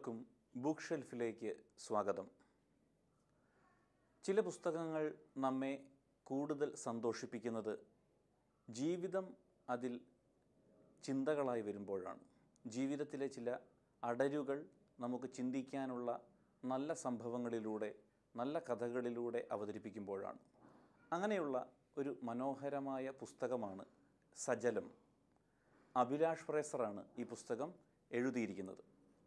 ഏവർക്കും ബുക്ക് ഷെൽഫിലേക്ക് സ്വാഗതം ചില പുസ്തകങ്ങൾ നമ്മെ കൂടുതൽ സന്തോഷിപ്പിക്കുന്നത് ജീവിതം അതിൽ ചിന്തകളായി വരുമ്പോഴാണ് ജീവിതത്തിലെ ചില അടരുകൾ നമുക്ക് ചിന്തിക്കാനുള്ള നല്ല സംഭവങ്ങളിലൂടെ നല്ല കഥകളിലൂടെ അവതരിപ്പിക്കുമ്പോഴാണ് അങ്ങനെയുള്ള ഒരു മനോഹരമായ പുസ്തകമാണ് സജലം അഭിലാഷ് ഫ്രേസറാണ് ഈ പുസ്തകം എഴുതിയിരിക്കുന്നത്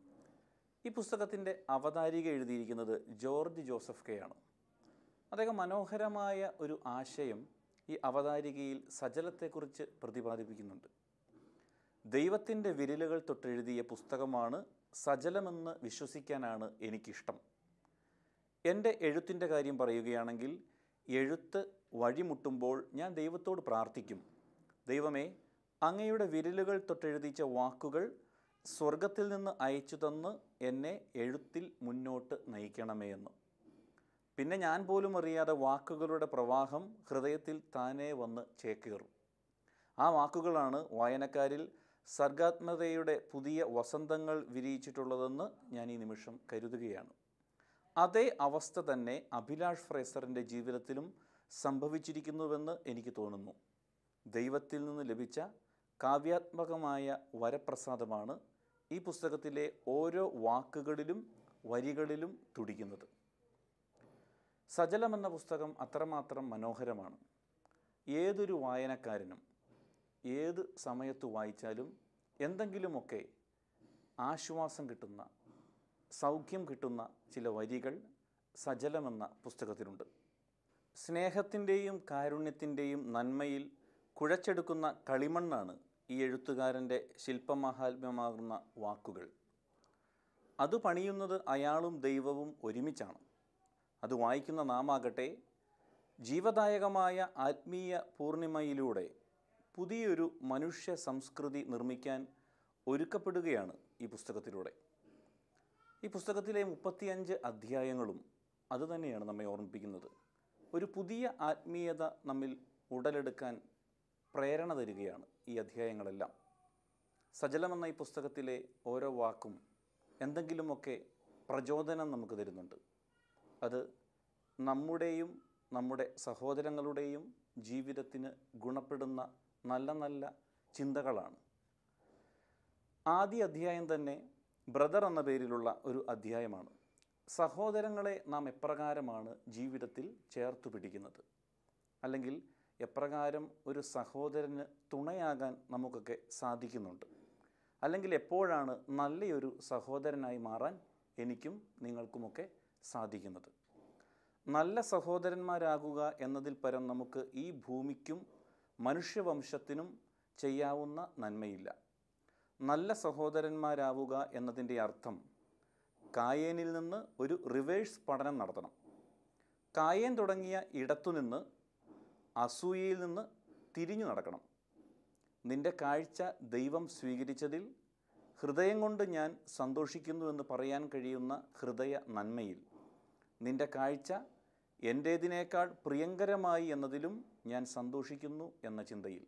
ഈ പുസ്തകത്തിൻ്റെ അവതാരിക എഴുതിയിരിക്കുന്നത് ജോർജ് ജോസഫ് കെ ആണ് അദ്ദേഹം മനോഹരമായ ഒരു ആശയം ഈ അവതാരികയിൽ സജലത്തെക്കുറിച്ച് പ്രതിപാദിപ്പിക്കുന്നുണ്ട് ദൈവത്തിൻ്റെ വിരലുകൾ തൊട്ടെഴുതിയ പുസ്തകമാണ് സജലമെന്ന് വിശ്വസിക്കാനാണ് എനിക്കിഷ്ടം എൻ്റെ എഴുത്തിൻ്റെ കാര്യം പറയുകയാണെങ്കിൽ എഴുത്ത് വഴിമുട്ടുമ്പോൾ ഞാൻ ദൈവത്തോട് പ്രാർത്ഥിക്കും ദൈവമേ അങ്ങയുടെ വിരലുകൾ തൊട്ടെഴുതിച്ച വാക്കുകൾ സ്വർഗത്തിൽ നിന്ന് അയച്ചു തന്ന് എന്നെ എഴുത്തിൽ മുന്നോട്ട് നയിക്കണമേ എന്ന് പിന്നെ ഞാൻ പോലും അറിയാതെ വാക്കുകളുടെ പ്രവാഹം ഹൃദയത്തിൽ താനേ വന്ന് ചേക്കേറും ആ വാക്കുകളാണ് വായനക്കാരിൽ സർഗാത്മകതയുടെ പുതിയ വസന്തങ്ങൾ വിരിയിച്ചിട്ടുള്ളതെന്ന് ഞാൻ ഈ നിമിഷം കരുതുകയാണ് അതേ അവസ്ഥ തന്നെ അഭിലാഷ് ഫ്രേസറിൻ്റെ ജീവിതത്തിലും സംഭവിച്ചിരിക്കുന്നുവെന്ന് എനിക്ക് തോന്നുന്നു ദൈവത്തിൽ നിന്ന് ലഭിച്ച കാവ്യാത്മകമായ വരപ്രസാദമാണ് ഈ പുസ്തകത്തിലെ ഓരോ വാക്കുകളിലും വരികളിലും തുടിക്കുന്നത് സജലം എന്ന പുസ്തകം അത്രമാത്രം മനോഹരമാണ് ഏതൊരു വായനക്കാരനും ഏത് സമയത്ത് വായിച്ചാലും എന്തെങ്കിലുമൊക്കെ ആശ്വാസം കിട്ടുന്ന സൗഖ്യം കിട്ടുന്ന ചില വരികൾ സജലമെന്ന പുസ്തകത്തിലുണ്ട് സ്നേഹത്തിൻ്റെയും കാരുണ്യത്തിൻ്റെയും നന്മയിൽ കുഴച്ചെടുക്കുന്ന കളിമണ്ണാണ് ഈ എഴുത്തുകാരൻ്റെ ശില്പമഹാത്മ്യമാകുന്ന വാക്കുകൾ അത് പണിയുന്നത് അയാളും ദൈവവും ഒരുമിച്ചാണ് അത് വായിക്കുന്ന നാമാകട്ടെ ജീവദായകമായ ആത്മീയ പൂർണിമയിലൂടെ പുതിയൊരു മനുഷ്യ സംസ്കൃതി നിർമ്മിക്കാൻ ഒരുക്കപ്പെടുകയാണ് ഈ പുസ്തകത്തിലൂടെ ഈ പുസ്തകത്തിലെ മുപ്പത്തിയഞ്ച് അധ്യായങ്ങളും അതുതന്നെയാണ് നമ്മെ ഓർമ്മിപ്പിക്കുന്നത് ഒരു പുതിയ ആത്മീയത നമ്മിൽ ഉടലെടുക്കാൻ പ്രേരണ തരികയാണ് ഈ അധ്യായങ്ങളെല്ലാം സജലമെന്ന ഈ പുസ്തകത്തിലെ ഓരോ വാക്കും എന്തെങ്കിലുമൊക്കെ പ്രചോദനം നമുക്ക് തരുന്നുണ്ട് അത് നമ്മുടെയും നമ്മുടെ സഹോദരങ്ങളുടെയും ജീവിതത്തിന് ഗുണപ്പെടുന്ന നല്ല നല്ല ചിന്തകളാണ് ആദ്യ അധ്യായം തന്നെ ബ്രദർ എന്ന പേരിലുള്ള ഒരു അധ്യായമാണ് സഹോദരങ്ങളെ നാം എപ്രകാരമാണ് ജീവിതത്തിൽ ചേർത്തു പിടിക്കുന്നത് അല്ലെങ്കിൽ എപ്രകാരം ഒരു സഹോദരന് തുണയാകാൻ നമുക്കൊക്കെ സാധിക്കുന്നുണ്ട് അല്ലെങ്കിൽ എപ്പോഴാണ് നല്ലൊരു സഹോദരനായി മാറാൻ എനിക്കും നിങ്ങൾക്കുമൊക്കെ സാധിക്കുന്നത് നല്ല സഹോദരന്മാരാകുക എന്നതിൽ പരം നമുക്ക് ഈ ഭൂമിക്കും മനുഷ്യവംശത്തിനും ചെയ്യാവുന്ന നന്മയില്ല നല്ല സഹോദരന്മാരാവുക എന്നതിൻ്റെ അർത്ഥം കായേനിൽ നിന്ന് ഒരു റിവേഴ്സ് പഠനം നടത്തണം കായേൻ തുടങ്ങിയ ഇടത്തുനിന്ന് അസൂയയിൽ നിന്ന് തിരിഞ്ഞു നടക്കണം നിന്റെ കാഴ്ച ദൈവം സ്വീകരിച്ചതിൽ ഹൃദയം കൊണ്ട് ഞാൻ സന്തോഷിക്കുന്നു എന്ന് പറയാൻ കഴിയുന്ന ഹൃദയ നന്മയിൽ നിന്റെ കാഴ്ച എൻ്റേതിനേക്കാൾ പ്രിയങ്കരമായി എന്നതിലും ഞാൻ സന്തോഷിക്കുന്നു എന്ന ചിന്തയിൽ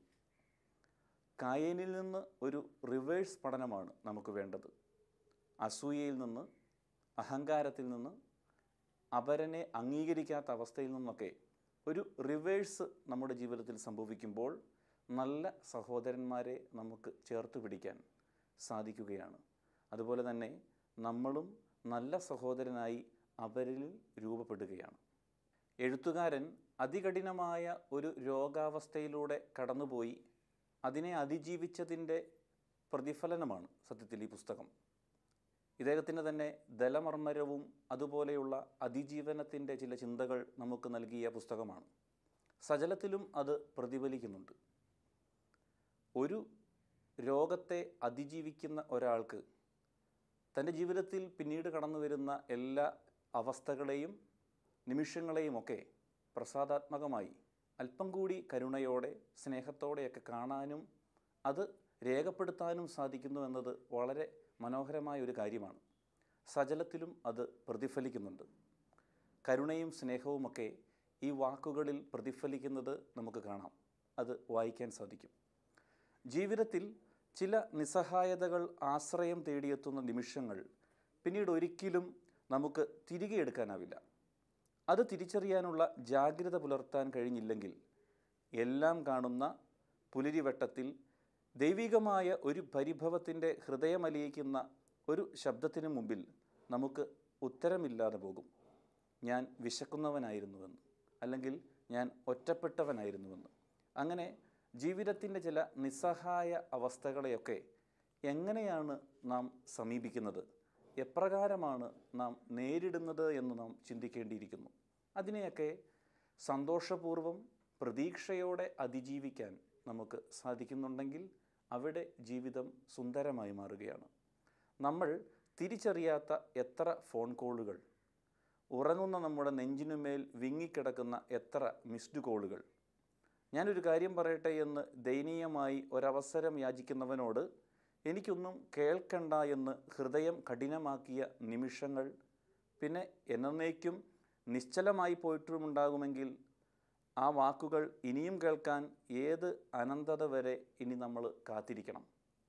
കായേനിൽ നിന്ന് ഒരു റിവേഴ്സ് പഠനമാണ് നമുക്ക് വേണ്ടത് അസൂയയിൽ നിന്ന് അഹങ്കാരത്തിൽ നിന്ന് അപരനെ അംഗീകരിക്കാത്ത അവസ്ഥയിൽ നിന്നൊക്കെ ഒരു റിവേഴ്സ് നമ്മുടെ ജീവിതത്തിൽ സംഭവിക്കുമ്പോൾ നല്ല സഹോദരന്മാരെ നമുക്ക് ചേർത്ത് പിടിക്കാൻ സാധിക്കുകയാണ് അതുപോലെ തന്നെ നമ്മളും നല്ല സഹോദരനായി അവരിൽ രൂപപ്പെടുകയാണ് എഴുത്തുകാരൻ അതികഠിനമായ ഒരു രോഗാവസ്ഥയിലൂടെ കടന്നുപോയി അതിനെ അതിജീവിച്ചതിൻ്റെ പ്രതിഫലനമാണ് സത്യത്തിൽ ഈ പുസ്തകം ഇദ്ദേഹത്തിൻ്റെ തന്നെ ദലമർമ്മരവും അതുപോലെയുള്ള അതിജീവനത്തിൻ്റെ ചില ചിന്തകൾ നമുക്ക് നൽകിയ പുസ്തകമാണ് സജലത്തിലും അത് പ്രതിഫലിക്കുന്നുണ്ട് ഒരു രോഗത്തെ അതിജീവിക്കുന്ന ഒരാൾക്ക് തൻ്റെ ജീവിതത്തിൽ പിന്നീട് കടന്നു വരുന്ന എല്ലാ അവസ്ഥകളെയും നിമിഷങ്ങളെയുമൊക്കെ പ്രസാദാത്മകമായി അല്പം കൂടി കരുണയോടെ സ്നേഹത്തോടെയൊക്കെ കാണാനും അത് രേഖപ്പെടുത്താനും സാധിക്കുന്നു എന്നത് വളരെ മനോഹരമായ ഒരു കാര്യമാണ് സജലത്തിലും അത് പ്രതിഫലിക്കുന്നുണ്ട് കരുണയും സ്നേഹവുമൊക്കെ ഈ വാക്കുകളിൽ പ്രതിഫലിക്കുന്നത് നമുക്ക് കാണാം അത് വായിക്കാൻ സാധിക്കും ജീവിതത്തിൽ ചില നിസ്സഹായതകൾ ആശ്രയം തേടിയെത്തുന്ന നിമിഷങ്ങൾ പിന്നീട് ഒരിക്കലും നമുക്ക് തിരികെ എടുക്കാനാവില്ല അത് തിരിച്ചറിയാനുള്ള ജാഗ്രത പുലർത്താൻ കഴിഞ്ഞില്ലെങ്കിൽ എല്ലാം കാണുന്ന പുലരിവട്ടത്തിൽ ദൈവികമായ ഒരു പരിഭവത്തിൻ്റെ ഹൃദയമലിയിക്കുന്ന ഒരു ശബ്ദത്തിനു മുമ്പിൽ നമുക്ക് ഉത്തരമില്ലാതെ പോകും ഞാൻ വിശക്കുന്നവനായിരുന്നുവെന്ന് അല്ലെങ്കിൽ ഞാൻ ഒറ്റപ്പെട്ടവനായിരുന്നുവെന്ന് അങ്ങനെ ജീവിതത്തിൻ്റെ ചില നിസ്സഹായ അവസ്ഥകളെയൊക്കെ എങ്ങനെയാണ് നാം സമീപിക്കുന്നത് എപ്രകാരമാണ് നാം നേരിടുന്നത് എന്ന് നാം ചിന്തിക്കേണ്ടിയിരിക്കുന്നു അതിനെയൊക്കെ സന്തോഷപൂർവ്വം പ്രതീക്ഷയോടെ അതിജീവിക്കാൻ നമുക്ക് സാധിക്കുന്നുണ്ടെങ്കിൽ അവിടെ ജീവിതം സുന്ദരമായി മാറുകയാണ് നമ്മൾ തിരിച്ചറിയാത്ത എത്ര ഫോൺ കോളുകൾ ഉറങ്ങുന്ന നമ്മുടെ നെഞ്ചിനുമേൽ വിങ്ങിക്കിടക്കുന്ന എത്ര മിസ്ഡ് കോളുകൾ ഞാനൊരു കാര്യം പറയട്ടെ എന്ന് ദയനീയമായി ഒരവസരം യാചിക്കുന്നവനോട് എനിക്കൊന്നും കേൾക്കണ്ട എന്ന് ഹൃദയം കഠിനമാക്കിയ നിമിഷങ്ങൾ പിന്നെ എന്നേക്കും നിശ്ചലമായി പോയിട്ടുമുണ്ടാകുമെങ്കിൽ ആ വാക്കുകൾ ഇനിയും കേൾക്കാൻ ഏത് അനന്തത വരെ ഇനി നമ്മൾ കാത്തിരിക്കണം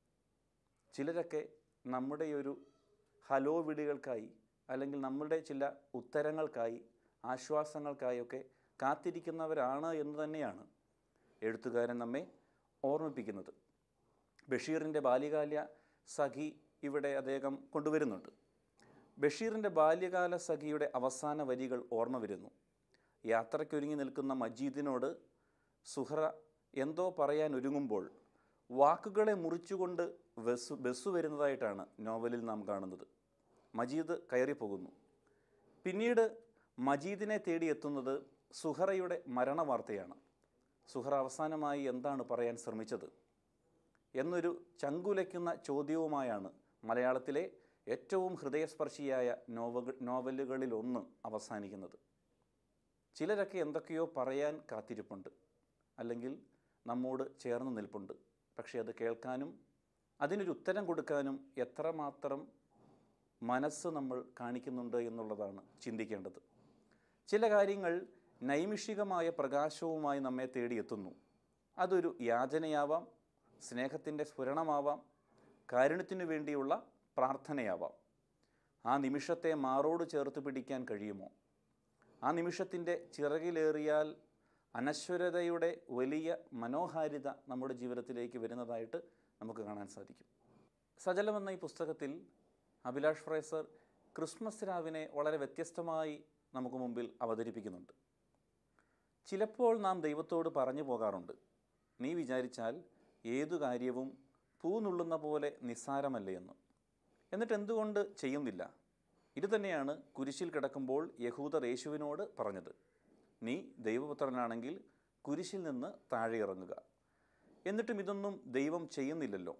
ചിലരൊക്കെ നമ്മുടെ ഒരു ഹലോ വിളികൾക്കായി അല്ലെങ്കിൽ നമ്മുടെ ചില ഉത്തരങ്ങൾക്കായി ആശ്വാസങ്ങൾക്കായൊക്കെ കാത്തിരിക്കുന്നവരാണ് എന്ന് തന്നെയാണ് എഴുത്തുകാരൻ നമ്മെ ഓർമ്മിപ്പിക്കുന്നത് ബഷീറിൻ്റെ ബാല്യകാല സഖി ഇവിടെ അദ്ദേഹം കൊണ്ടുവരുന്നുണ്ട് ബഷീറിൻ്റെ ബാല്യകാല സഖിയുടെ അവസാന വരികൾ ഓർമ്മ വരുന്നു യാത്രയ്ക്കൊരുങ്ങി നിൽക്കുന്ന മജീദിനോട് സുഹറ എന്തോ പറയാൻ ഒരുങ്ങുമ്പോൾ വാക്കുകളെ മുറിച്ചുകൊണ്ട് ബസ് ബസ് വരുന്നതായിട്ടാണ് നോവലിൽ നാം കാണുന്നത് മജീദ് കയറിപ്പോകുന്നു പിന്നീട് മജീദിനെ തേടിയെത്തുന്നത് സുഹറയുടെ മരണവാർത്തയാണ് സുഹറ അവസാനമായി എന്താണ് പറയാൻ ശ്രമിച്ചത് എന്നൊരു ചങ്കുലയ്ക്കുന്ന ചോദ്യവുമായാണ് മലയാളത്തിലെ ഏറ്റവും ഹൃദയസ്പർശിയായ നോവ നോവലുകളിലൊന്ന് അവസാനിക്കുന്നത് ചിലരൊക്കെ എന്തൊക്കെയോ പറയാൻ കാത്തിരിപ്പുണ്ട് അല്ലെങ്കിൽ നമ്മോട് ചേർന്ന് നിൽപ്പുണ്ട് പക്ഷേ അത് കേൾക്കാനും അതിനൊരു ഉത്തരം കൊടുക്കാനും എത്രമാത്രം മനസ്സ് നമ്മൾ കാണിക്കുന്നുണ്ട് എന്നുള്ളതാണ് ചിന്തിക്കേണ്ടത് ചില കാര്യങ്ങൾ നൈമിഷികമായ പ്രകാശവുമായി നമ്മെ തേടിയെത്തുന്നു അതൊരു യാചനയാവാം സ്നേഹത്തിൻ്റെ സ്ഫുരണമാവാം കാരുണ്യത്തിനു വേണ്ടിയുള്ള പ്രാർത്ഥനയാവാം ആ നിമിഷത്തെ മാറോട് ചേർത്ത് പിടിക്കാൻ കഴിയുമോ ആ നിമിഷത്തിൻ്റെ ചിറകിലേറിയാൽ അനശ്വരതയുടെ വലിയ മനോഹാരിത നമ്മുടെ ജീവിതത്തിലേക്ക് വരുന്നതായിട്ട് നമുക്ക് കാണാൻ സാധിക്കും സജലം എന്ന ഈ പുസ്തകത്തിൽ അഭിലാഷ് ഫ്രേസർ ക്രിസ്മസ് രാവിനെ വളരെ വ്യത്യസ്തമായി നമുക്ക് മുമ്പിൽ അവതരിപ്പിക്കുന്നുണ്ട് ചിലപ്പോൾ നാം ദൈവത്തോട് പറഞ്ഞു പോകാറുണ്ട് നീ വിചാരിച്ചാൽ ഏതു കാര്യവും പൂ നുള്ളുന്ന പോലെ നിസ്സാരമല്ലേ എന്ന് എന്നിട്ട് എന്തുകൊണ്ട് ചെയ്യുന്നില്ല ഇത് തന്നെയാണ് കുരിശിൽ കിടക്കുമ്പോൾ യഹൂദർ യേശുവിനോട് പറഞ്ഞത് നീ ദൈവപുത്രനാണെങ്കിൽ കുരിശിൽ നിന്ന് താഴെ ഇറങ്ങുക എന്നിട്ടും ഇതൊന്നും ദൈവം ചെയ്യുന്നില്ലല്ലോ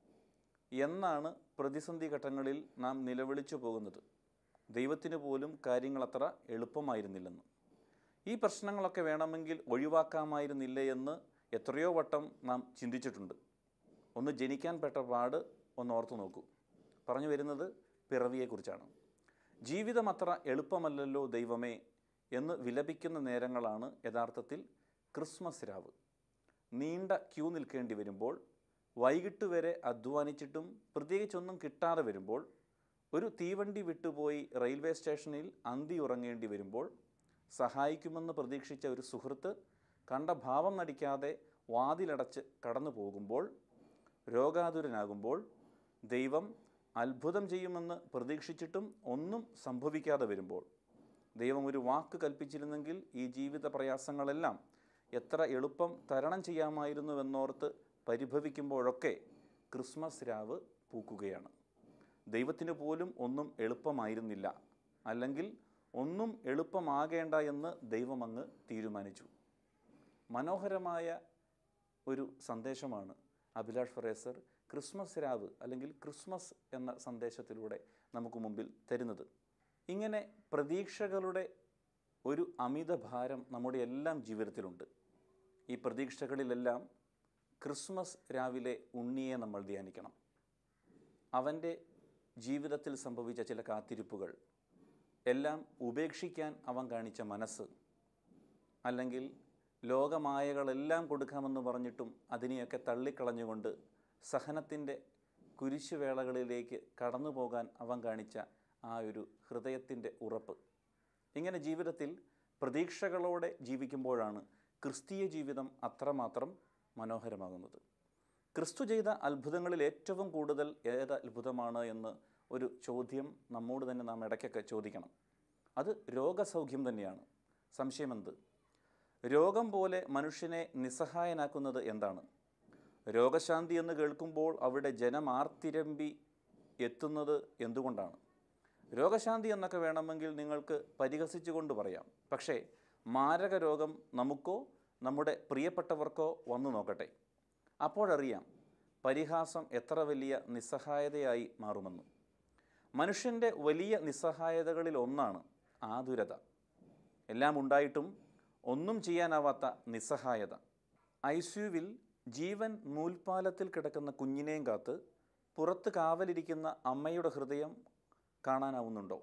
എന്നാണ് പ്രതിസന്ധി ഘട്ടങ്ങളിൽ നാം നിലവിളിച്ചു പോകുന്നത് ദൈവത്തിന് പോലും കാര്യങ്ങൾ അത്ര എളുപ്പമായിരുന്നില്ലെന്ന് ഈ പ്രശ്നങ്ങളൊക്കെ വേണമെങ്കിൽ ഒഴിവാക്കാമായിരുന്നില്ലേ എന്ന് എത്രയോ വട്ടം നാം ചിന്തിച്ചിട്ടുണ്ട് ഒന്ന് ജനിക്കാൻ പെട്ട പാട് ഒന്ന് ഓർത്തു നോക്കൂ പറഞ്ഞു വരുന്നത് പിറവിയെക്കുറിച്ചാണ് ജീവിതം അത്ര എളുപ്പമല്ലല്ലോ ദൈവമേ എന്ന് വിലപിക്കുന്ന നേരങ്ങളാണ് യഥാർത്ഥത്തിൽ ക്രിസ്മസ് രാവ് നീണ്ട ക്യൂ നിൽക്കേണ്ടി വരുമ്പോൾ വൈകിട്ട് വരെ അധ്വാനിച്ചിട്ടും പ്രത്യേകിച്ചൊന്നും കിട്ടാതെ വരുമ്പോൾ ഒരു തീവണ്ടി വിട്ടുപോയി റെയിൽവേ സ്റ്റേഷനിൽ അന്തി ഉറങ്ങേണ്ടി വരുമ്പോൾ സഹായിക്കുമെന്ന് പ്രതീക്ഷിച്ച ഒരു സുഹൃത്ത് കണ്ട ഭാവം നടിക്കാതെ വാതിലടച്ച് കടന്നു പോകുമ്പോൾ രോഗാതുരനാകുമ്പോൾ ദൈവം അത്ഭുതം ചെയ്യുമെന്ന് പ്രതീക്ഷിച്ചിട്ടും ഒന്നും സംഭവിക്കാതെ വരുമ്പോൾ ദൈവം ഒരു വാക്ക് കൽപ്പിച്ചിരുന്നെങ്കിൽ ഈ ജീവിത പ്രയാസങ്ങളെല്ലാം എത്ര എളുപ്പം തരണം ചെയ്യാമായിരുന്നുവെന്നോർത്ത് പരിഭവിക്കുമ്പോഴൊക്കെ ക്രിസ്മസ് രാവ് പൂക്കുകയാണ് ദൈവത്തിന് പോലും ഒന്നും എളുപ്പമായിരുന്നില്ല അല്ലെങ്കിൽ ഒന്നും എളുപ്പമാകേണ്ട എന്ന് ദൈവം അങ്ങ് തീരുമാനിച്ചു മനോഹരമായ ഒരു സന്ദേശമാണ് അഭിലാഷ് ഫറേസർ ക്രിസ്മസ് രാവ് അല്ലെങ്കിൽ ക്രിസ്മസ് എന്ന സന്ദേശത്തിലൂടെ നമുക്ക് മുമ്പിൽ തരുന്നത് ഇങ്ങനെ പ്രതീക്ഷകളുടെ ഒരു അമിത ഭാരം നമ്മുടെ എല്ലാം ജീവിതത്തിലുണ്ട് ഈ പ്രതീക്ഷകളിലെല്ലാം ക്രിസ്മസ് രാവിലെ ഉണ്ണിയെ നമ്മൾ ധ്യാനിക്കണം അവൻ്റെ ജീവിതത്തിൽ സംഭവിച്ച ചില കാത്തിരിപ്പുകൾ എല്ലാം ഉപേക്ഷിക്കാൻ അവൻ കാണിച്ച മനസ്സ് അല്ലെങ്കിൽ ലോകമായകളെല്ലാം കൊടുക്കാമെന്ന് പറഞ്ഞിട്ടും അതിനെയൊക്കെ തള്ളിക്കളഞ്ഞുകൊണ്ട് സഹനത്തിൻ്റെ കുരിശുവേളകളിലേക്ക് കടന്നു പോകാൻ അവൻ കാണിച്ച ആ ഒരു ഹൃദയത്തിൻ്റെ ഉറപ്പ് ഇങ്ങനെ ജീവിതത്തിൽ പ്രതീക്ഷകളോടെ ജീവിക്കുമ്പോഴാണ് ക്രിസ്തീയ ജീവിതം അത്രമാത്രം മനോഹരമാകുന്നത് ക്രിസ്തു ചെയ്ത അത്ഭുതങ്ങളിൽ ഏറ്റവും കൂടുതൽ ഏത് അത്ഭുതമാണ് എന്ന് ഒരു ചോദ്യം നമ്മോട് തന്നെ നാം ഇടയ്ക്കൊക്കെ ചോദിക്കണം അത് രോഗസൗഖ്യം തന്നെയാണ് സംശയമെന്ത് രോഗം പോലെ മനുഷ്യനെ നിസ്സഹായനാക്കുന്നത് എന്താണ് രോഗശാന്തി എന്ന് കേൾക്കുമ്പോൾ അവിടെ ജനം ആർത്തിരമ്പി എത്തുന്നത് എന്തുകൊണ്ടാണ് രോഗശാന്തി എന്നൊക്കെ വേണമെങ്കിൽ നിങ്ങൾക്ക് പരിഹസിച്ചുകൊണ്ട് പറയാം പക്ഷേ മാരക രോഗം നമുക്കോ നമ്മുടെ പ്രിയപ്പെട്ടവർക്കോ വന്നു നോക്കട്ടെ അപ്പോഴറിയാം പരിഹാസം എത്ര വലിയ നിസ്സഹായതയായി മാറുമെന്ന് മനുഷ്യൻ്റെ വലിയ നിസ്സഹായതകളിൽ ഒന്നാണ് ആതുരത എല്ലാം ഉണ്ടായിട്ടും ഒന്നും ചെയ്യാനാവാത്ത നിസ്സഹായത ഐ സിയുവിൽ ജീവൻ നൂൽപ്പാലത്തിൽ കിടക്കുന്ന കുഞ്ഞിനെയും കാത്ത് പുറത്ത് കാവലിരിക്കുന്ന അമ്മയുടെ ഹൃദയം കാണാനാവുന്നുണ്ടോ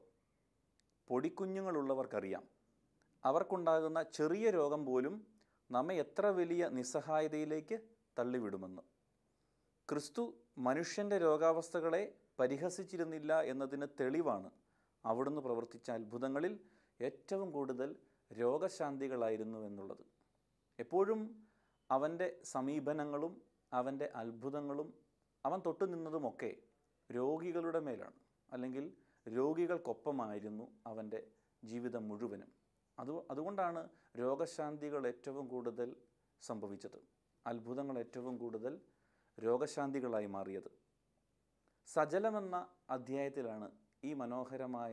പൊടിക്കുഞ്ഞുങ്ങളുള്ളവർക്കറിയാം അവർക്കുണ്ടാകുന്ന ചെറിയ രോഗം പോലും നമ്മെ എത്ര വലിയ നിസ്സഹായതയിലേക്ക് തള്ളിവിടുമെന്ന് ക്രിസ്തു മനുഷ്യൻ്റെ രോഗാവസ്ഥകളെ പരിഹസിച്ചിരുന്നില്ല എന്നതിന് തെളിവാണ് അവിടുന്ന് പ്രവർത്തിച്ച അത്ഭുതങ്ങളിൽ ഏറ്റവും കൂടുതൽ രോഗശാന്തികളായിരുന്നു എന്നുള്ളത് എപ്പോഴും അവൻ്റെ സമീപനങ്ങളും അവൻ്റെ അത്ഭുതങ്ങളും അവൻ തൊട്ടു നിന്നതുമൊക്കെ രോഗികളുടെ മേലാണ് അല്ലെങ്കിൽ രോഗികൾക്കൊപ്പമായിരുന്നു അവൻ്റെ ജീവിതം മുഴുവനും അത് അതുകൊണ്ടാണ് രോഗശാന്തികൾ ഏറ്റവും കൂടുതൽ സംഭവിച്ചത് അത്ഭുതങ്ങൾ ഏറ്റവും കൂടുതൽ രോഗശാന്തികളായി മാറിയത് സജലമെന്ന അധ്യായത്തിലാണ് ഈ മനോഹരമായ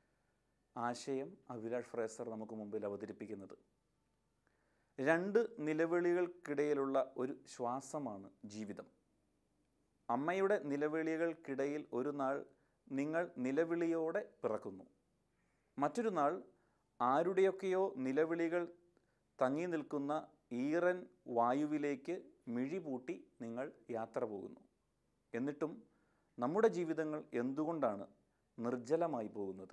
ആശയം അഭിലാഷ് ഫ്രേസർ നമുക്ക് മുമ്പിൽ അവതരിപ്പിക്കുന്നത് രണ്ട് നിലവിളികൾക്കിടയിലുള്ള ഒരു ശ്വാസമാണ് ജീവിതം അമ്മയുടെ നിലവിളികൾക്കിടയിൽ ഒരു നാൾ നിങ്ങൾ നിലവിളിയോടെ പിറക്കുന്നു മറ്റൊരു നാൾ ആരുടെയൊക്കെയോ നിലവിളികൾ തങ്ങി നിൽക്കുന്ന ഈറൻ വായുവിലേക്ക് മിഴിപൂട്ടി നിങ്ങൾ യാത്ര പോകുന്നു എന്നിട്ടും നമ്മുടെ ജീവിതങ്ങൾ എന്തുകൊണ്ടാണ് നിർജ്ജലമായി പോകുന്നത്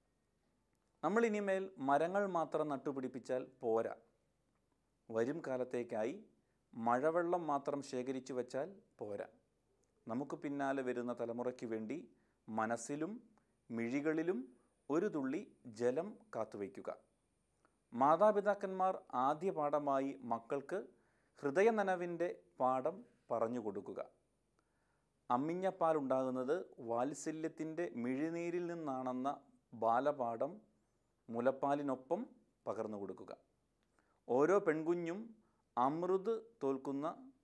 നമ്മൾ ഇനിമേൽ മരങ്ങൾ മാത്രം നട്ടുപിടിപ്പിച്ചാൽ പോരാ വരും കാലത്തേക്കായി മഴവെള്ളം മാത്രം ശേഖരിച്ചു വച്ചാൽ പോരാ നമുക്ക് പിന്നാലെ വരുന്ന തലമുറയ്ക്ക് വേണ്ടി മനസ്സിലും മിഴികളിലും ഒരു തുള്ളി ജലം കാത്തുവയ്ക്കുക മാതാപിതാക്കന്മാർ ആദ്യ പാഠമായി മക്കൾക്ക് ഹൃദയനനവിൻ്റെ പാഠം പറഞ്ഞു കൊടുക്കുക അമ്മിഞ്ഞപ്പാലുണ്ടാകുന്നത് വാത്സല്യത്തിൻ്റെ മിഴിനീരിൽ നിന്നാണെന്ന ബാലപാഠം മുലപ്പാലിനൊപ്പം പകർന്നു കൊടുക്കുക ഓരോ പെൺകുഞ്ഞും അമൃത് തോൽക്കുന്ന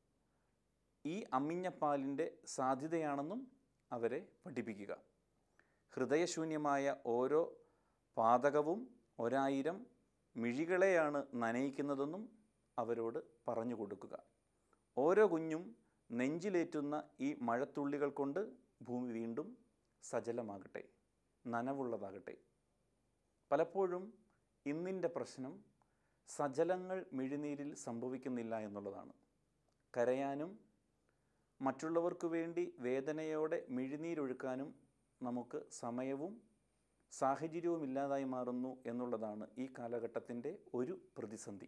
ഈ അമ്മിഞ്ഞപ്പാലിൻ്റെ സാധ്യതയാണെന്നും അവരെ പഠിപ്പിക്കുക ഹൃദയശൂന്യമായ ഓരോ പാതകവും ഒരായിരം മിഴികളെയാണ് നനയിക്കുന്നതെന്നും അവരോട് പറഞ്ഞു കൊടുക്കുക ഓരോ കുഞ്ഞും നെഞ്ചിലേറ്റുന്ന ഈ മഴത്തുള്ളികൾ കൊണ്ട് ഭൂമി വീണ്ടും സജലമാകട്ടെ നനവുള്ളതാകട്ടെ പലപ്പോഴും ഇന്നിൻ്റെ പ്രശ്നം സജലങ്ങൾ മിഴിനീരിൽ സംഭവിക്കുന്നില്ല എന്നുള്ളതാണ് കരയാനും മറ്റുള്ളവർക്ക് വേണ്ടി വേദനയോടെ മിഴിനീരൊഴുക്കാനും നമുക്ക് സമയവും സാഹചര്യവും ഇല്ലാതായി മാറുന്നു എന്നുള്ളതാണ് ഈ കാലഘട്ടത്തിൻ്റെ ഒരു പ്രതിസന്ധി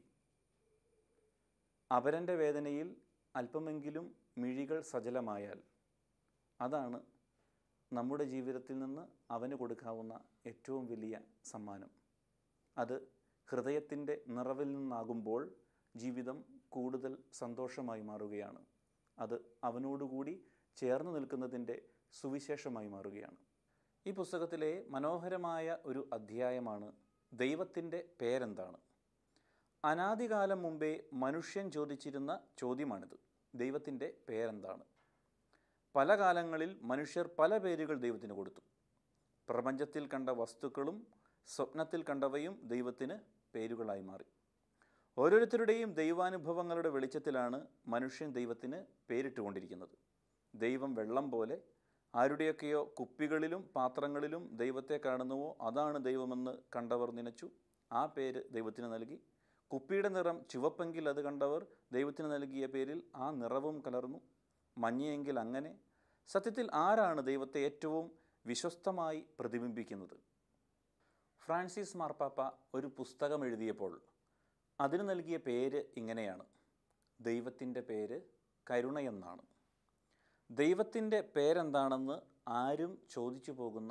അപരൻ്റെ വേദനയിൽ അല്പമെങ്കിലും മിഴികൾ സജലമായാൽ അതാണ് നമ്മുടെ ജീവിതത്തിൽ നിന്ന് അവന് കൊടുക്കാവുന്ന ഏറ്റവും വലിയ സമ്മാനം അത് ഹൃദയത്തിൻ്റെ നിറവിൽ നിന്നാകുമ്പോൾ ജീവിതം കൂടുതൽ സന്തോഷമായി മാറുകയാണ് അത് അവനോടുകൂടി ചേർന്ന് നിൽക്കുന്നതിൻ്റെ സുവിശേഷമായി മാറുകയാണ് ഈ പുസ്തകത്തിലെ മനോഹരമായ ഒരു അധ്യായമാണ് ദൈവത്തിൻ്റെ പേരെന്താണ് അനാദികാലം മുമ്പേ മനുഷ്യൻ ചോദിച്ചിരുന്ന ചോദ്യമാണിത് ദൈവത്തിൻ്റെ പേരെന്താണ് പല കാലങ്ങളിൽ മനുഷ്യർ പല പേരുകൾ ദൈവത്തിന് കൊടുത്തു പ്രപഞ്ചത്തിൽ കണ്ട വസ്തുക്കളും സ്വപ്നത്തിൽ കണ്ടവയും ദൈവത്തിന് പേരുകളായി മാറി ഓരോരുത്തരുടെയും ദൈവാനുഭവങ്ങളുടെ വെളിച്ചത്തിലാണ് മനുഷ്യൻ ദൈവത്തിന് പേരിട്ടുകൊണ്ടിരിക്കുന്നത് ദൈവം വെള്ളം പോലെ ആരുടെയൊക്കെയോ കുപ്പികളിലും പാത്രങ്ങളിലും ദൈവത്തെ കാണുന്നുവോ അതാണ് ദൈവമെന്ന് കണ്ടവർ നനച്ചു ആ പേര് ദൈവത്തിന് നൽകി കുപ്പിയുടെ നിറം ചുവപ്പെങ്കിൽ അത് കണ്ടവർ ദൈവത്തിന് നൽകിയ പേരിൽ ആ നിറവും കലർന്നു മഞ്ഞയെങ്കിൽ അങ്ങനെ സത്യത്തിൽ ആരാണ് ദൈവത്തെ ഏറ്റവും വിശ്വസ്തമായി പ്രതിബിംബിക്കുന്നത് ഫ്രാൻസിസ് മാർപ്പാപ്പ ഒരു പുസ്തകം എഴുതിയപ്പോൾ അതിന് നൽകിയ പേര് ഇങ്ങനെയാണ് ദൈവത്തിൻ്റെ പേര് കരുണയെന്നാണ് ദൈവത്തിൻ്റെ പേരെന്താണെന്ന് ആരും ചോദിച്ചു പോകുന്ന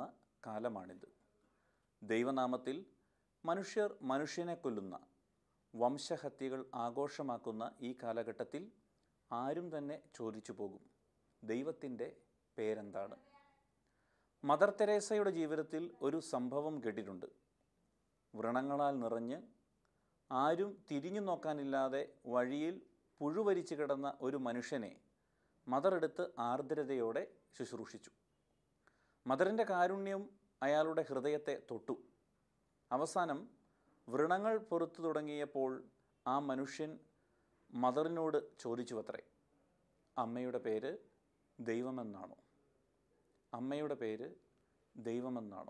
കാലമാണിത് ദൈവനാമത്തിൽ മനുഷ്യർ മനുഷ്യനെ കൊല്ലുന്ന വംശഹത്യകൾ ആഘോഷമാക്കുന്ന ഈ കാലഘട്ടത്തിൽ ആരും തന്നെ ചോദിച്ചു പോകും ദൈവത്തിൻ്റെ പേരെന്താണ് മദർ തെരേസയുടെ ജീവിതത്തിൽ ഒരു സംഭവം കേട്ടിട്ടുണ്ട് വ്രണങ്ങളാൽ നിറഞ്ഞ് ആരും തിരിഞ്ഞു നോക്കാനില്ലാതെ വഴിയിൽ പുഴുവരിച്ചു കിടന്ന ഒരു മനുഷ്യനെ മദർ എടുത്ത് ആർദ്രതയോടെ ശുശ്രൂഷിച്ചു മദറിൻ്റെ കാരുണ്യം അയാളുടെ ഹൃദയത്തെ തൊട്ടു അവസാനം വ്രണങ്ങൾ പൊറുത്തു തുടങ്ങിയപ്പോൾ ആ മനുഷ്യൻ മദറിനോട് ചോദിച്ചുവത്രേ അമ്മയുടെ പേര് ദൈവമെന്നാണോ അമ്മയുടെ പേര് ദൈവമെന്നാണോ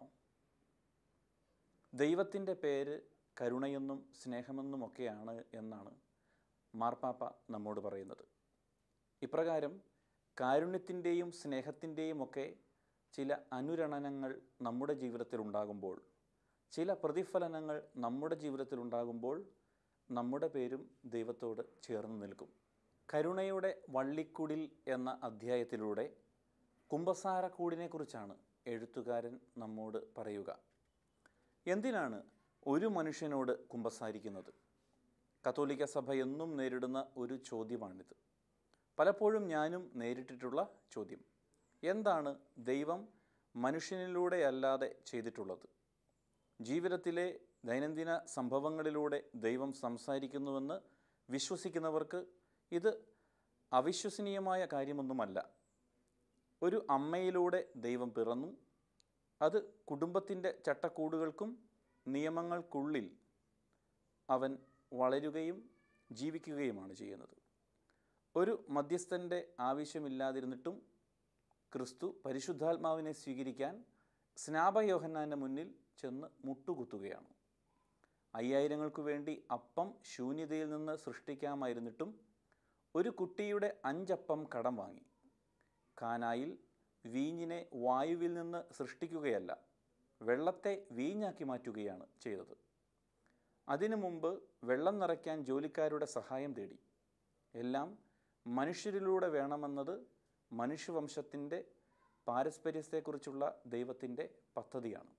ദൈവത്തിൻ്റെ പേര് കരുണയെന്നും സ്നേഹമെന്നുമൊക്കെയാണ് എന്നാണ് മാർപ്പാപ്പ നമ്മോട് പറയുന്നത് ഇപ്രകാരം കാരുണ്യത്തിൻ്റെയും സ്നേഹത്തിൻ്റെയും ഒക്കെ ചില അനുരണനങ്ങൾ നമ്മുടെ ജീവിതത്തിൽ ഉണ്ടാകുമ്പോൾ ചില പ്രതിഫലനങ്ങൾ നമ്മുടെ ജീവിതത്തിൽ ഉണ്ടാകുമ്പോൾ നമ്മുടെ പേരും ദൈവത്തോട് ചേർന്ന് നിൽക്കും കരുണയുടെ വള്ളിക്കുടിൽ എന്ന അധ്യായത്തിലൂടെ കുംഭസാരക്കൂടിനെക്കുറിച്ചാണ് എഴുത്തുകാരൻ നമ്മോട് പറയുക എന്തിനാണ് ഒരു മനുഷ്യനോട് കുമ്പസാരിക്കുന്നത് കത്തോലിക്ക സഭ എന്നും നേരിടുന്ന ഒരു ചോദ്യമാണിത് പലപ്പോഴും ഞാനും നേരിട്ടിട്ടുള്ള ചോദ്യം എന്താണ് ദൈവം മനുഷ്യനിലൂടെയല്ലാതെ ചെയ്തിട്ടുള്ളത് ജീവിതത്തിലെ ദൈനംദിന സംഭവങ്ങളിലൂടെ ദൈവം സംസാരിക്കുന്നുവെന്ന് വിശ്വസിക്കുന്നവർക്ക് ഇത് അവിശ്വസനീയമായ കാര്യമൊന്നുമല്ല ഒരു അമ്മയിലൂടെ ദൈവം പിറന്നു അത് കുടുംബത്തിൻ്റെ ചട്ടക്കൂടുകൾക്കും നിയമങ്ങൾക്കുള്ളിൽ അവൻ വളരുകയും ജീവിക്കുകയുമാണ് ചെയ്യുന്നത് ഒരു മധ്യസ്ഥൻ്റെ ആവശ്യമില്ലാതിരുന്നിട്ടും ക്രിസ്തു പരിശുദ്ധാത്മാവിനെ സ്വീകരിക്കാൻ സ്നാപയോഹന്നാൻ്റെ മുന്നിൽ ചെന്ന് മുട്ടുകുത്തുകയാണ് അയ്യായിരങ്ങൾക്ക് വേണ്ടി അപ്പം ശൂന്യതയിൽ നിന്ന് സൃഷ്ടിക്കാമായിരുന്നിട്ടും ഒരു കുട്ടിയുടെ അഞ്ചപ്പം കടം വാങ്ങി കാനായിൽ വീഞ്ഞിനെ വായുവിൽ നിന്ന് സൃഷ്ടിക്കുകയല്ല വെള്ളത്തെ വീഞ്ഞാക്കി മാറ്റുകയാണ് ചെയ്തത് അതിനു മുമ്പ് വെള്ളം നിറയ്ക്കാൻ ജോലിക്കാരുടെ സഹായം തേടി എല്ലാം മനുഷ്യരിലൂടെ വേണമെന്നത് മനുഷ്യവംശത്തിൻ്റെ പാരസ്പര്യത്തെക്കുറിച്ചുള്ള ദൈവത്തിൻ്റെ പദ്ധതിയാണ്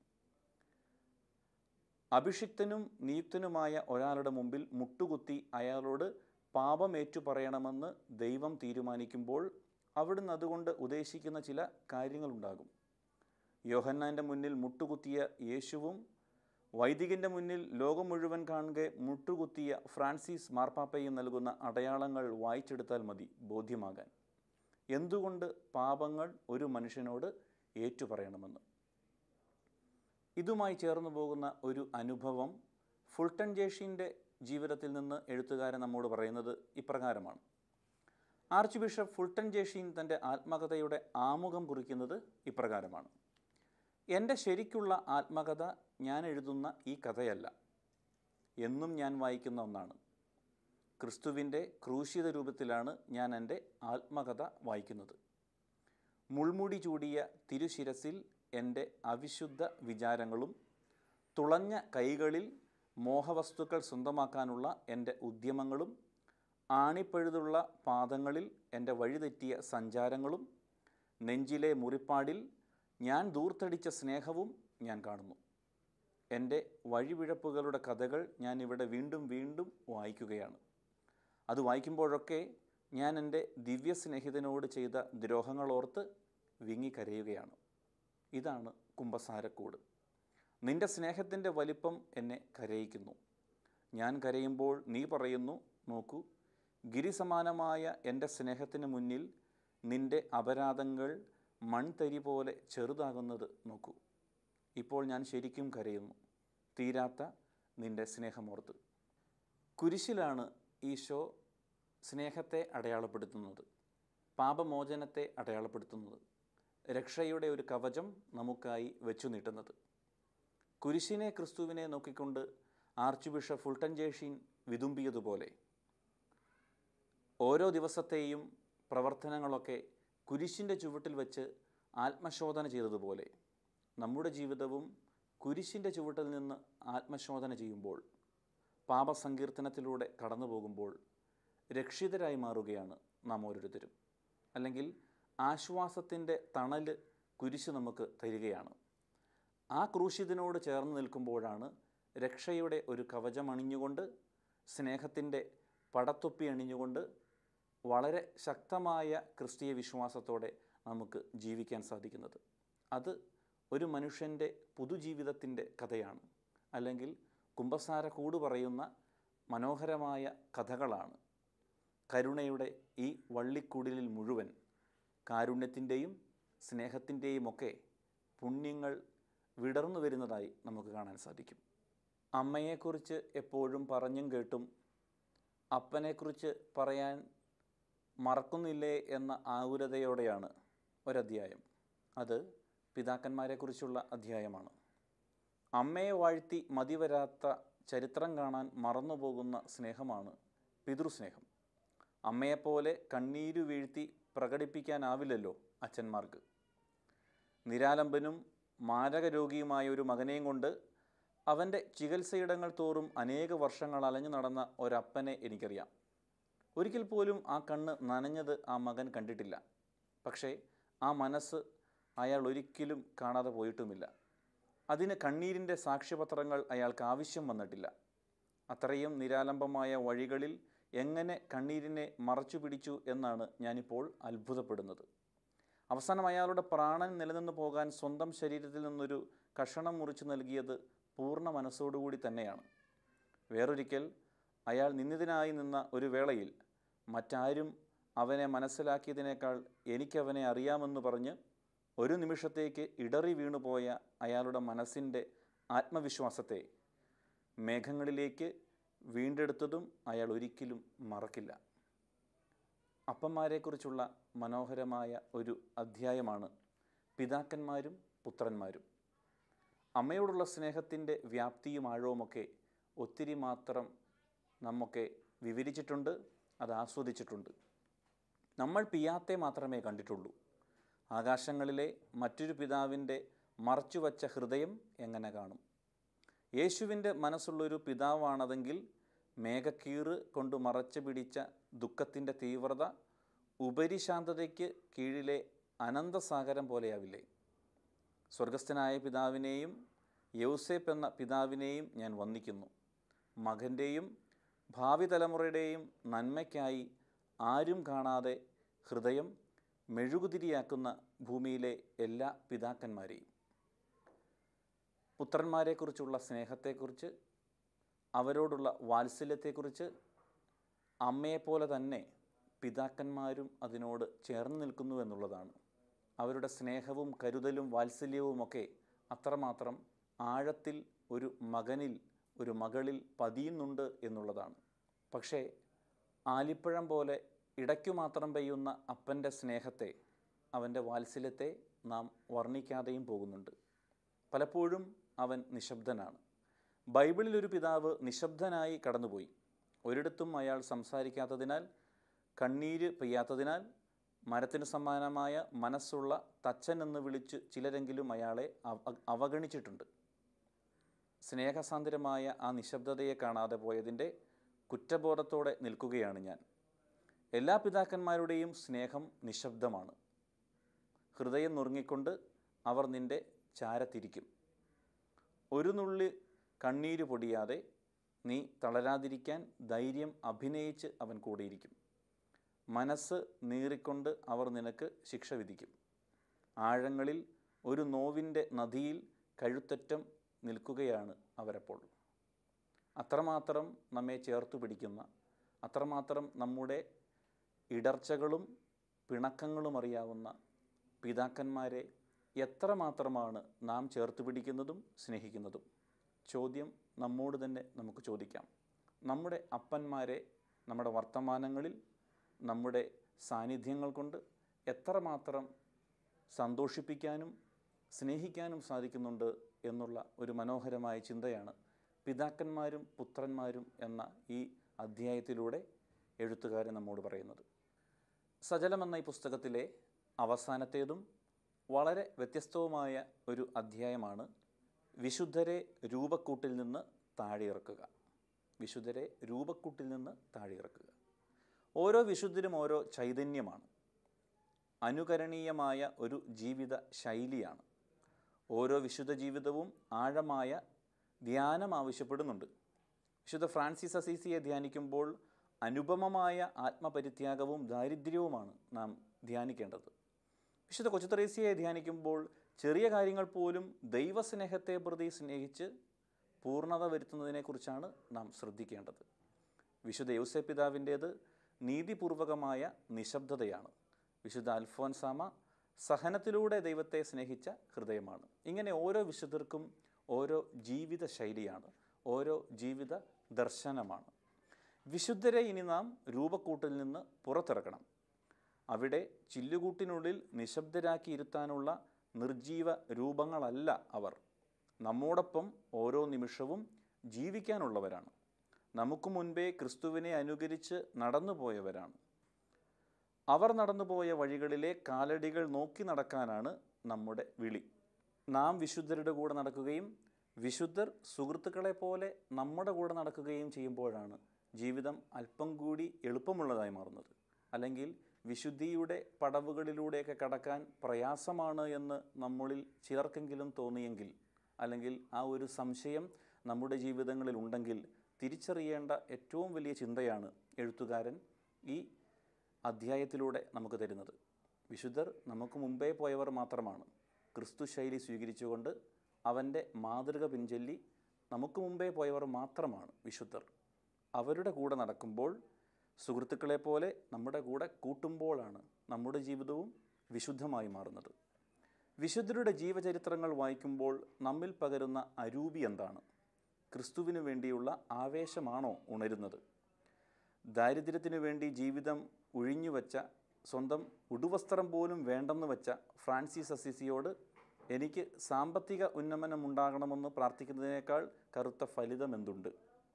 അഭിഷിക്തനും നിയുക്തനുമായ ഒരാളുടെ മുമ്പിൽ മുട്ടുകുത്തി അയാളോട് പാപമേറ്റു പറയണമെന്ന് ദൈവം തീരുമാനിക്കുമ്പോൾ അവിടുന്ന് അതുകൊണ്ട് ഉദ്ദേശിക്കുന്ന ചില കാര്യങ്ങളുണ്ടാകും യോഹന്നാൻ്റെ മുന്നിൽ മുട്ടുകുത്തിയ യേശുവും വൈദികൻ്റെ മുന്നിൽ ലോകം മുഴുവൻ കാണുക മുട്ടുകുത്തിയ ഫ്രാൻസിസ് മാർപ്പാപ്പയും നൽകുന്ന അടയാളങ്ങൾ വായിച്ചെടുത്താൽ മതി ബോധ്യമാകാൻ എന്തുകൊണ്ട് പാപങ്ങൾ ഒരു മനുഷ്യനോട് ഏറ്റുപറയണമെന്ന് ഇതുമായി ചേർന്ന് പോകുന്ന ഒരു അനുഭവം ഫുൾട്ടൻ ജേഷിൻ്റെ ജീവിതത്തിൽ നിന്ന് എഴുത്തുകാരൻ നമ്മോട് പറയുന്നത് ഇപ്രകാരമാണ് ആർച്ച് ബിഷപ്പ് ഫുൾട്ടൻ ജേഷീൻ തൻ്റെ ആത്മകഥയുടെ ആമുഖം കുറിക്കുന്നത് ഇപ്രകാരമാണ് എൻ്റെ ശരിക്കുള്ള ആത്മകഥ ഞാൻ എഴുതുന്ന ഈ കഥയല്ല എന്നും ഞാൻ വായിക്കുന്ന ഒന്നാണ് ക്രിസ്തുവിൻ്റെ ക്രൂശിത രൂപത്തിലാണ് ഞാൻ എൻ്റെ ആത്മകഥ വായിക്കുന്നത് മുൾമുടി ചൂടിയ തിരുശിരസിൽ എൻ്റെ അവിശുദ്ധ വിചാരങ്ങളും തുളഞ്ഞ കൈകളിൽ മോഹവസ്തുക്കൾ സ്വന്തമാക്കാനുള്ള എൻ്റെ ഉദ്യമങ്ങളും ആണിപ്പഴുതുള്ള പാദങ്ങളിൽ എൻ്റെ വഴിതെറ്റിയ സഞ്ചാരങ്ങളും നെഞ്ചിലെ മുറിപ്പാടിൽ ഞാൻ ദൂർത്തടിച്ച സ്നേഹവും ഞാൻ കാണുന്നു എൻ്റെ വഴിവിഴപ്പുകളുടെ കഥകൾ ഞാൻ ഇവിടെ വീണ്ടും വീണ്ടും വായിക്കുകയാണ് അത് വായിക്കുമ്പോഴൊക്കെ ഞാൻ എൻ്റെ ദിവ്യ സ്നേഹിതനോട് ചെയ്ത ദ്രോഹങ്ങളോർത്ത് വിങ്ങിക്കരയുകയാണ് ഇതാണ് കുംഭസാരക്കൂട് നിന്റെ സ്നേഹത്തിൻ്റെ വലിപ്പം എന്നെ കരയിക്കുന്നു ഞാൻ കരയുമ്പോൾ നീ പറയുന്നു നോക്കൂ ഗിരിസമാനമായ എൻ്റെ സ്നേഹത്തിന് മുന്നിൽ നിന്റെ അപരാധങ്ങൾ മൺതരി പോലെ ചെറുതാകുന്നത് നോക്കൂ ഇപ്പോൾ ഞാൻ ശരിക്കും കരയുന്നു തീരാത്ത നിന്റെ സ്നേഹമോർത്ത് കുരിശിലാണ് ഈശോ സ്നേഹത്തെ അടയാളപ്പെടുത്തുന്നത് പാപമോചനത്തെ അടയാളപ്പെടുത്തുന്നത് രക്ഷയുടെ ഒരു കവചം നമുക്കായി വെച്ചു നീട്ടുന്നത് കുരിശിനെ ക്രിസ്തുവിനെ നോക്കിക്കൊണ്ട് ആർച്ച് ബിഷപ്പ് ഫുൾട്ടൻ ജേഷീൻ വിതുമ്പിയതുപോലെ ഓരോ ദിവസത്തെയും പ്രവർത്തനങ്ങളൊക്കെ കുരിശിൻ്റെ ചുവട്ടിൽ വെച്ച് ആത്മശോധന ചെയ്തതുപോലെ നമ്മുടെ ജീവിതവും കുരിശിൻ്റെ ചുവട്ടിൽ നിന്ന് ആത്മശോധന ചെയ്യുമ്പോൾ പാപസങ്കീർത്തനത്തിലൂടെ കടന്നു പോകുമ്പോൾ രക്ഷിതരായി മാറുകയാണ് നാം ഓരോരുത്തരും അല്ലെങ്കിൽ ആശ്വാസത്തിൻ്റെ തണൽ കുരിശ് നമുക്ക് തരികയാണ് ആ ക്രൂശിതനോട് ചേർന്ന് നിൽക്കുമ്പോഴാണ് രക്ഷയുടെ ഒരു കവചമണിഞ്ഞുകൊണ്ട് സ്നേഹത്തിൻ്റെ പടത്തൊപ്പി അണിഞ്ഞുകൊണ്ട് വളരെ ശക്തമായ ക്രിസ്തീയ വിശ്വാസത്തോടെ നമുക്ക് ജീവിക്കാൻ സാധിക്കുന്നത് അത് ഒരു മനുഷ്യൻ്റെ പുതുജീവിതത്തിൻ്റെ കഥയാണ് അല്ലെങ്കിൽ കുംഭസാര കൂട് പറയുന്ന മനോഹരമായ കഥകളാണ് കരുണയുടെ ഈ വള്ളിക്കുടിലിൽ മുഴുവൻ കാരുണ്യത്തിൻ്റെയും സ്നേഹത്തിൻ്റെയും ഒക്കെ പുണ്യങ്ങൾ വിടർന്നു വരുന്നതായി നമുക്ക് കാണാൻ സാധിക്കും അമ്മയെക്കുറിച്ച് എപ്പോഴും പറഞ്ഞും കേട്ടും അപ്പനെക്കുറിച്ച് പറയാൻ മറക്കുന്നില്ലേ എന്ന ആകുലതയോടെയാണ് ഒരധ്യായം അത് പിതാക്കന്മാരെക്കുറിച്ചുള്ള അധ്യായമാണ് അമ്മയെ വാഴ്ത്തി മതിവരാത്ത ചരിത്രം കാണാൻ മറന്നുപോകുന്ന സ്നേഹമാണ് പിതൃസ്നേഹം അമ്മയെപ്പോലെ കണ്ണീരു വീഴ്ത്തി പ്രകടിപ്പിക്കാനാവില്ലല്ലോ അച്ഛന്മാർക്ക് നിരാലംബനും മാരകരോഗിയുമായ ഒരു മകനെയും കൊണ്ട് അവൻ്റെ ചികിത്സയിടങ്ങൾ തോറും അനേക വർഷങ്ങൾ അലഞ്ഞു നടന്ന ഒരപ്പനെ എനിക്കറിയാം ഒരിക്കൽ പോലും ആ കണ്ണ് നനഞ്ഞത് ആ മകൻ കണ്ടിട്ടില്ല പക്ഷേ ആ മനസ്സ് അയാൾ ഒരിക്കലും കാണാതെ പോയിട്ടുമില്ല അതിന് കണ്ണീരിൻ്റെ സാക്ഷ്യപത്രങ്ങൾ അയാൾക്ക് ആവശ്യം വന്നിട്ടില്ല അത്രയും നിരാലംബമായ വഴികളിൽ എങ്ങനെ കണ്ണീരിനെ മറച്ചു പിടിച്ചു എന്നാണ് ഞാനിപ്പോൾ അത്ഭുതപ്പെടുന്നത് അവസാനം അയാളുടെ പ്രാണൻ നിലനിന്ന് പോകാൻ സ്വന്തം ശരീരത്തിൽ നിന്നൊരു കഷണം മുറിച്ചു നൽകിയത് പൂർണ്ണ മനസ്സോടുകൂടി തന്നെയാണ് വേറൊരിക്കൽ അയാൾ നിന്ദിതനായി നിന്ന ഒരു വേളയിൽ മറ്റാരും അവനെ മനസ്സിലാക്കിയതിനേക്കാൾ എനിക്കവനെ അറിയാമെന്ന് പറഞ്ഞ് ഒരു നിമിഷത്തേക്ക് ഇടറി വീണുപോയ അയാളുടെ മനസ്സിൻ്റെ ആത്മവിശ്വാസത്തെ മേഘങ്ങളിലേക്ക് വീണ്ടെടുത്തതും അയാൾ ഒരിക്കലും മറക്കില്ല അപ്പന്മാരെക്കുറിച്ചുള്ള മനോഹരമായ ഒരു അധ്യായമാണ് പിതാക്കന്മാരും പുത്രന്മാരും അമ്മയോടുള്ള സ്നേഹത്തിൻ്റെ വ്യാപ്തിയും ആഴവുമൊക്കെ ഒത്തിരി മാത്രം നമ്മൊക്കെ വിവരിച്ചിട്ടുണ്ട് അത് ആസ്വദിച്ചിട്ടുണ്ട് നമ്മൾ പിയാത്തെ മാത്രമേ കണ്ടിട്ടുള്ളൂ ആകാശങ്ങളിലെ മറ്റൊരു പിതാവിൻ്റെ മറച്ചുവച്ച ഹൃദയം എങ്ങനെ കാണും യേശുവിൻ്റെ മനസ്സുള്ളൊരു പിതാവാണതെങ്കിൽ മേഘക്കീറ് കൊണ്ട് മറച്ചു പിടിച്ച ദുഃഖത്തിൻ്റെ തീവ്രത ഉപരിശാന്തതയ്ക്ക് കീഴിലെ അനന്തസാഗരം പോലെയാവില്ലേ സ്വർഗസ്ഥനായ പിതാവിനെയും യൗസേപ്പ് എന്ന പിതാവിനെയും ഞാൻ വന്ദിക്കുന്നു മകൻ്റെയും ഭാവി തലമുറയുടെയും നന്മയ്ക്കായി ആരും കാണാതെ ഹൃദയം മെഴുകുതിരിയാക്കുന്ന ഭൂമിയിലെ എല്ലാ പിതാക്കന്മാരെയും പുത്രന്മാരെക്കുറിച്ചുള്ള സ്നേഹത്തെക്കുറിച്ച് അവരോടുള്ള വാത്സല്യത്തെക്കുറിച്ച് അമ്മയെപ്പോലെ തന്നെ പിതാക്കന്മാരും അതിനോട് ചേർന്ന് നിൽക്കുന്നു എന്നുള്ളതാണ് അവരുടെ സ്നേഹവും കരുതലും വാത്സല്യവുമൊക്കെ അത്രമാത്രം ആഴത്തിൽ ഒരു മകനിൽ ഒരു മകളിൽ പതിയുന്നുണ്ട് എന്നുള്ളതാണ് പക്ഷേ ആലിപ്പഴം പോലെ ഇടയ്ക്കു മാത്രം പെയ്യുന്ന അപ്പൻ്റെ സ്നേഹത്തെ അവൻ്റെ വാത്സല്യത്തെ നാം വർണ്ണിക്കാതെയും പോകുന്നുണ്ട് പലപ്പോഴും അവൻ നിശബ്ദനാണ് ബൈബിളിൽ ഒരു പിതാവ് നിശബ്ദനായി കടന്നുപോയി ഒരിടത്തും അയാൾ സംസാരിക്കാത്തതിനാൽ കണ്ണീര് പെയ്യാത്തതിനാൽ മരത്തിന് സമാനമായ മനസ്സുള്ള തച്ചൻ എന്ന് വിളിച്ച് ചിലരെങ്കിലും അയാളെ അവ അവഗണിച്ചിട്ടുണ്ട് സ്നേഹസാന്ദ്രമായ ആ നിശബ്ദതയെ കാണാതെ പോയതിൻ്റെ കുറ്റബോധത്തോടെ നിൽക്കുകയാണ് ഞാൻ എല്ലാ പിതാക്കന്മാരുടെയും സ്നേഹം നിശബ്ദമാണ് ഹൃദയം നുറുങ്ങിക്കൊണ്ട് അവർ നിൻ്റെ ചാരത്തിരിക്കും ഒരു നുള്ളി കണ്ണീര് പൊടിയാതെ നീ തളരാതിരിക്കാൻ ധൈര്യം അഭിനയിച്ച് അവൻ കൂടെയിരിക്കും മനസ്സ് നീറിക്കൊണ്ട് അവർ നിനക്ക് ശിക്ഷ വിധിക്കും ആഴങ്ങളിൽ ഒരു നോവിൻ്റെ നദിയിൽ കഴുത്തറ്റം നിൽക്കുകയാണ് അവരപ്പോൾ അത്രമാത്രം നമ്മെ ചേർത്തു പിടിക്കുന്ന അത്രമാത്രം നമ്മുടെ ഇടർച്ചകളും പിണക്കങ്ങളും അറിയാവുന്ന പിതാക്കന്മാരെ എത്രമാത്രമാണ് നാം ചേർത്ത് പിടിക്കുന്നതും സ്നേഹിക്കുന്നതും ചോദ്യം നമ്മോട് തന്നെ നമുക്ക് ചോദിക്കാം നമ്മുടെ അപ്പന്മാരെ നമ്മുടെ വർത്തമാനങ്ങളിൽ നമ്മുടെ സാന്നിധ്യങ്ങൾ കൊണ്ട് എത്രമാത്രം സന്തോഷിപ്പിക്കാനും സ്നേഹിക്കാനും സാധിക്കുന്നുണ്ട് എന്നുള്ള ഒരു മനോഹരമായ ചിന്തയാണ് പിതാക്കന്മാരും പുത്രന്മാരും എന്ന ഈ അധ്യായത്തിലൂടെ എഴുത്തുകാരൻ നമ്മോട് പറയുന്നത് സജലം എന്ന ഈ പുസ്തകത്തിലെ അവസാനത്തേതും വളരെ വ്യത്യസ്തവുമായ ഒരു അധ്യായമാണ് വിശുദ്ധരെ രൂപക്കൂട്ടിൽ നിന്ന് താഴെയിറക്കുക വിശുദ്ധരെ രൂപക്കൂട്ടിൽ നിന്ന് താഴെയിറക്കുക ഓരോ വിശുദ്ധരും ഓരോ ചൈതന്യമാണ് അനുകരണീയമായ ഒരു ജീവിത ശൈലിയാണ് ഓരോ വിശുദ്ധ ജീവിതവും ആഴമായ ധ്യാനം ആവശ്യപ്പെടുന്നുണ്ട് വിശുദ്ധ ഫ്രാൻസിസ് അസീസിയെ ധ്യാനിക്കുമ്പോൾ അനുപമമായ ആത്മപരിത്യാഗവും ദാരിദ്ര്യവുമാണ് നാം ധ്യാനിക്കേണ്ടത് വിശുദ്ധ കൊച്ചുത്രേസ്യയെ ധ്യാനിക്കുമ്പോൾ ചെറിയ കാര്യങ്ങൾ പോലും ദൈവസ്നേഹത്തെ പ്രതി സ്നേഹിച്ച് പൂർണ്ണത വരുത്തുന്നതിനെക്കുറിച്ചാണ് നാം ശ്രദ്ധിക്കേണ്ടത് വിശുദ്ധ യൗസെ പിതാവിൻ്റേത് നീതിപൂർവകമായ നിശബ്ദതയാണ് വിശുദ്ധ അൽഫോൻസാമ സഹനത്തിലൂടെ ദൈവത്തെ സ്നേഹിച്ച ഹൃദയമാണ് ഇങ്ങനെ ഓരോ വിശുദ്ധർക്കും ഓരോ ജീവിത ശൈലിയാണ് ഓരോ ജീവിത ദർശനമാണ് വിശുദ്ധരെ ഇനി നാം രൂപക്കൂട്ടിൽ നിന്ന് പുറത്തിറക്കണം അവിടെ ചില്ലുകൂട്ടിനുള്ളിൽ നിശബ്ദരാക്കി ഇരുത്താനുള്ള നിർജീവ രൂപങ്ങളല്ല അവർ നമ്മോടൊപ്പം ഓരോ നിമിഷവും ജീവിക്കാനുള്ളവരാണ് നമുക്ക് മുൻപേ ക്രിസ്തുവിനെ അനുകരിച്ച് നടന്നുപോയവരാണ് അവർ നടന്നുപോയ വഴികളിലെ കാലടികൾ നോക്കി നടക്കാനാണ് നമ്മുടെ വിളി നാം വിശുദ്ധരുടെ കൂടെ നടക്കുകയും വിശുദ്ധർ സുഹൃത്തുക്കളെ പോലെ നമ്മുടെ കൂടെ നടക്കുകയും ചെയ്യുമ്പോഴാണ് ജീവിതം അല്പം കൂടി എളുപ്പമുള്ളതായി മാറുന്നത് അല്ലെങ്കിൽ വിശുദ്ധിയുടെ പടവുകളിലൂടെയൊക്കെ കടക്കാൻ പ്രയാസമാണ് എന്ന് നമ്മളിൽ ചിലർക്കെങ്കിലും തോന്നിയെങ്കിൽ അല്ലെങ്കിൽ ആ ഒരു സംശയം നമ്മുടെ ജീവിതങ്ങളിൽ ഉണ്ടെങ്കിൽ തിരിച്ചറിയേണ്ട ഏറ്റവും വലിയ ചിന്തയാണ് എഴുത്തുകാരൻ ഈ അധ്യായത്തിലൂടെ നമുക്ക് തരുന്നത് വിശുദ്ധർ നമുക്ക് മുമ്പേ പോയവർ മാത്രമാണ് ക്രിസ്തു ശൈലി സ്വീകരിച്ചുകൊണ്ട് അവൻ്റെ മാതൃക പിൻചൊല്ലി നമുക്ക് മുമ്പേ പോയവർ മാത്രമാണ് വിശുദ്ധർ അവരുടെ കൂടെ നടക്കുമ്പോൾ സുഹൃത്തുക്കളെ പോലെ നമ്മുടെ കൂടെ കൂട്ടുമ്പോഴാണ് നമ്മുടെ ജീവിതവും വിശുദ്ധമായി മാറുന്നത് വിശുദ്ധരുടെ ജീവചരിത്രങ്ങൾ വായിക്കുമ്പോൾ നമ്മിൽ പകരുന്ന അരൂപി എന്താണ് ക്രിസ്തുവിനു വേണ്ടിയുള്ള ആവേശമാണോ ഉണരുന്നത് ദാരിദ്ര്യത്തിനു വേണ്ടി ജീവിതം ഒഴിഞ്ഞുവച്ച സ്വന്തം ഉടുവസ്ത്രം പോലും വേണ്ടെന്ന് വെച്ച ഫ്രാൻസിസ് അസിസിയോട് എനിക്ക് സാമ്പത്തിക ഉന്നമനം ഉണ്ടാകണമെന്ന് പ്രാർത്ഥിക്കുന്നതിനേക്കാൾ കറുത്ത ഫലിതം എന്തുണ്ട്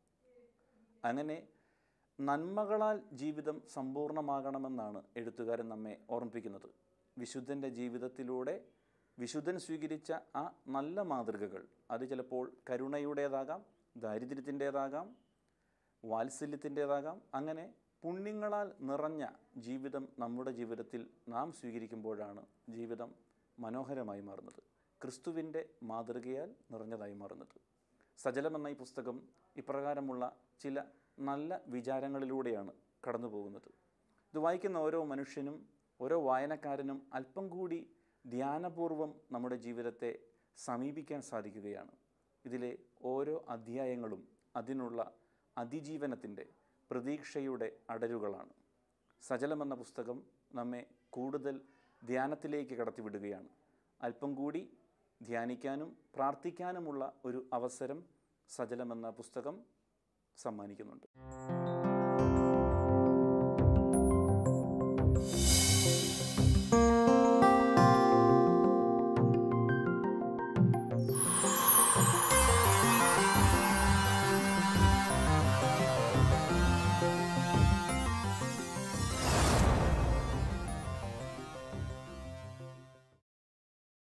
അങ്ങനെ നന്മകളാൽ ജീവിതം സമ്പൂർണ്ണമാകണമെന്നാണ് എഴുത്തുകാരൻ നമ്മെ ഓർമ്മിപ്പിക്കുന്നത് വിശുദ്ധൻ്റെ ജീവിതത്തിലൂടെ വിശുദ്ധൻ സ്വീകരിച്ച ആ നല്ല മാതൃകകൾ അത് ചിലപ്പോൾ കരുണയുടേതാകാം ദാരിദ്ര്യത്തിൻ്റേതാകാം വാത്സല്യത്തിൻ്റേതാകാം അങ്ങനെ പുണ്യങ്ങളാൽ നിറഞ്ഞ ജീവിതം നമ്മുടെ ജീവിതത്തിൽ നാം സ്വീകരിക്കുമ്പോഴാണ് ജീവിതം മനോഹരമായി മാറുന്നത് ക്രിസ്തുവിൻ്റെ മാതൃകയാൽ നിറഞ്ഞതായി മാറുന്നത് സജലം എന്ന ഈ പുസ്തകം ഇപ്രകാരമുള്ള ചില നല്ല വിചാരങ്ങളിലൂടെയാണ് കടന്നു പോകുന്നത് ഇത് വായിക്കുന്ന ഓരോ മനുഷ്യനും ഓരോ വായനക്കാരനും അല്പം കൂടി ധ്യാനപൂർവം നമ്മുടെ ജീവിതത്തെ സമീപിക്കാൻ സാധിക്കുകയാണ് ഇതിലെ ഓരോ അധ്യായങ്ങളും അതിനുള്ള അതിജീവനത്തിൻ്റെ പ്രതീക്ഷയുടെ അടരുകളാണ് സജലം എന്ന പുസ്തകം നമ്മെ കൂടുതൽ ധ്യാനത്തിലേക്ക് കടത്തിവിടുകയാണ് അല്പം കൂടി ധ്യാനിക്കാനും പ്രാർത്ഥിക്കാനുമുള്ള ഒരു അവസരം സജലം എന്ന പുസ്തകം സമ്മാനിക്കുന്നുണ്ട്